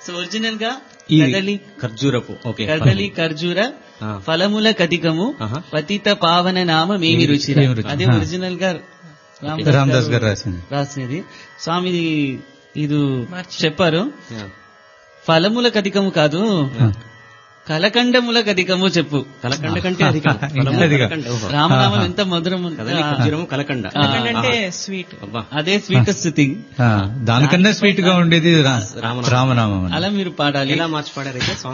So original గా ఈ కదలి ఖర్జూరపు ఓకే కదలి ఖర్జూర ఆ. ఫలముల కటికము ఆహా. పతిత పావన నామ మేమి రుచి మేమి రుచి. అదే ఆ. ఒరిజినల్ గా రామదాస్ గారు రాసింది రాసినది స్వామి ఇది చెప్పారు యా. ఫలముల కధికము కాదు కలకండముల కధికము చెప్పు కలకండ కంటే అధికం ఫలము అధికం. కలకండ. ఓహో. రామనామం ఎంత మధురము కదలి ఖర్జూరము కలకండ ఆ. అంటే స్వీట్ అబ్బా అదే స్వీటెస్ట్ థింగ్ ఆ, దానికన్నా స్వీట్ గా ఉండేది రా- రామనామం. రామనామం అని. అలా మీరు పాడాలి ఎలా మార్చి పాడారైతే